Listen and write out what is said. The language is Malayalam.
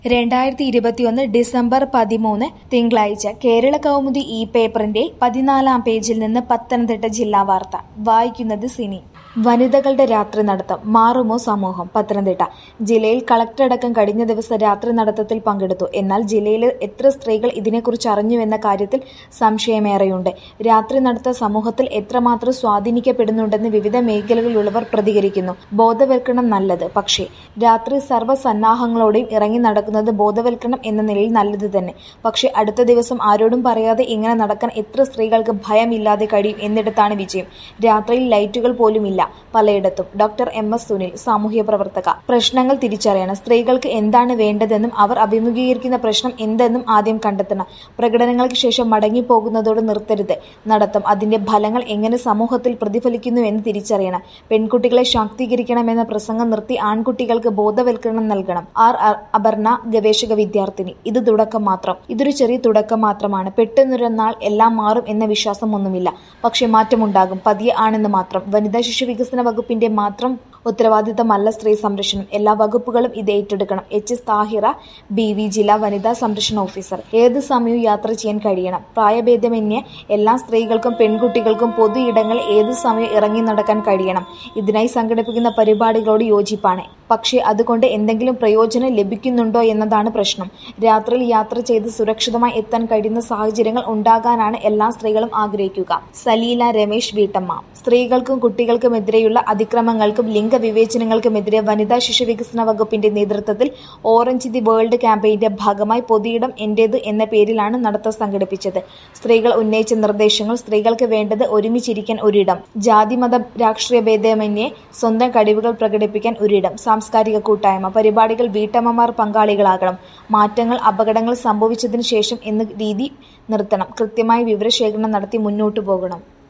രണ്ടായിരത്തി ഇരുപത്തിയൊന്ന് ഡിസംബർ പതിമൂന്ന് തിങ്കളാഴ്ച കേരള കൗമുദി ഈ പേപ്പറിന്റെ പതിനാലാം പേജിൽ നിന്ന് പത്തനംതിട്ട ജില്ലാ വാർത്ത വായിക്കുന്നത് സിനി വനിതകളുടെ രാത്രി നടത്തം മാറുമോ സമൂഹം പത്തനംതിട്ട ജില്ലയിൽ കളക്ടറടക്കം കഴിഞ്ഞ ദിവസം രാത്രി നടത്തത്തിൽ പങ്കെടുത്തു എന്നാൽ ജില്ലയിലെ എത്ര സ്ത്രീകൾ ഇതിനെക്കുറിച്ച് അറിഞ്ഞുവെന്ന കാര്യത്തിൽ സംശയമേറെയുണ്ട് രാത്രി നടത്ത സമൂഹത്തിൽ എത്രമാത്രം സ്വാധീനിക്കപ്പെടുന്നുണ്ടെന്ന് വിവിധ മേഖലകളിലുള്ളവർ പ്രതികരിക്കുന്നു ബോധവൽക്കരണം നല്ലത് പക്ഷേ രാത്രി സർവ്വസന്നാഹങ്ങളോടെയും ഇറങ്ങി നടക്കുന്നത് ബോധവൽക്കരണം എന്ന നിലയിൽ നല്ലത് തന്നെ പക്ഷേ അടുത്ത ദിവസം ആരോടും പറയാതെ ഇങ്ങനെ നടക്കാൻ എത്ര സ്ത്രീകൾക്ക് ഭയമില്ലാതെ കഴിയും എന്നിടത്താണ് വിജയം രാത്രിയിൽ ലൈറ്റുകൾ പോലും ഇല്ല പലയിടത്തും ഡോക്ടർ എം എസ് സുനിൽ സാമൂഹ്യ പ്രവർത്തക പ്രശ്നങ്ങൾ തിരിച്ചറിയണം സ്ത്രീകൾക്ക് എന്താണ് വേണ്ടതെന്നും അവർ അഭിമുഖീകരിക്കുന്ന പ്രശ്നം എന്തെന്നും ആദ്യം കണ്ടെത്തണം പ്രകടനങ്ങൾക്ക് ശേഷം മടങ്ങിപ്പോകുന്നതോട് നിർത്തരുത് നടത്തം അതിന്റെ ഫലങ്ങൾ എങ്ങനെ സമൂഹത്തിൽ പ്രതിഫലിക്കുന്നു എന്ന് തിരിച്ചറിയണം പെൺകുട്ടികളെ ശാക്തീകരിക്കണമെന്ന പ്രസംഗം നിർത്തി ആൺകുട്ടികൾക്ക് ബോധവൽക്കരണം നൽകണം ആർ അ- അപർണ ഗവേഷക വിദ്യാർത്ഥിനി ഇത് തുടക്കം മാത്രം ഇതൊരു ചെറിയ തുടക്കം മാത്രമാണ് പെട്ടെന്നൊരു നാൾ എല്ലാം മാറും എന്ന വിശ്വാസം ഒന്നുമില്ല പക്ഷെ മാറ്റമുണ്ടാകും പതിയെ ആണെന്ന് മാത്രം വനിതാ ശിശു വികസന വകുപ്പിന്റെ മാത്രം ഉത്തരവാദിത്തമല്ല സ്ത്രീ സംരക്ഷണം എല്ലാ വകുപ്പുകളും ഇത് ഏറ്റെടുക്കണം H S Thahira B V ജില്ലാ വനിതാ സംരക്ഷണ ഓഫീസർ ഏത് സമയവും യാത്ര ചെയ്യാൻ കഴിയണം പ്രായഭേദമന്യേ എല്ലാ സ്ത്രീകൾക്കും പെൺകുട്ടികൾക്കും പൊതു ഇടങ്ങളിൽ ഏത് സമയവും ഇറങ്ങി നടക്കാൻ കഴിയണം ഇതിനായി സംഘടിപ്പിക്കുന്ന പരിപാടികളോട് യോജിപ്പാണ് പക്ഷേ അതുകൊണ്ട് എന്തെങ്കിലും പ്രയോജനം ലഭിക്കുന്നുണ്ടോ എന്നതാണ് പ്രശ്നം രാത്രിയിൽ യാത്ര ചെയ്ത് സുരക്ഷിതമായി എത്താൻ കഴിയുന്ന സാഹചര്യങ്ങൾ ഉണ്ടാകാനാണ് എല്ലാ സ്ത്രീകളും ആഗ്രഹിക്കുക സലീല രമേശ് വീട്ടമ്മ സ്ത്രീകൾക്കും കുട്ടികൾക്കുമെതിരെയുള്ള അതിക്രമങ്ങൾക്കും ലിംഗവിവേചനങ്ങൾക്കുമെതിരെ വനിതാ ശിശു വികസന വകുപ്പിന്റെ നേതൃത്വത്തിൽ ഓറഞ്ച് ദി വേൾഡ് ക്യാമ്പയിന്റെ ഭാഗമായി പൊതുയിടം എന്റേത് എന്ന പേരിലാണ് നടത്തം സംഘടിപ്പിച്ചത് സ്ത്രീകൾ ഉന്നയിച്ച നിർദ്ദേശങ്ങൾ സ്ത്രീകൾക്ക് വേണ്ടത് ഒരുമിച്ചിരിക്കാൻ ഒരിടം ജാതി മത രാഷ്ട്രീയ ഭേദമന്യേ സ്വന്തം കഴിവുകൾ പ്രകടിപ്പിക്കാൻ ഒരിടം സാംസ്കാരിക കൂട്ടായ്മ പരിപാടികൾ വീട്ടമ്മമാർ പങ്കാളികളാകണം മാറ്റങ്ങൾ അപകടങ്ങൾ സംഭവിച്ചതിനു ശേഷം എന്ന രീതി നിർത്തണം കൃത്യമായി വിവരശേഖരണം നടത്തി മുന്നോട്ടു പോകണം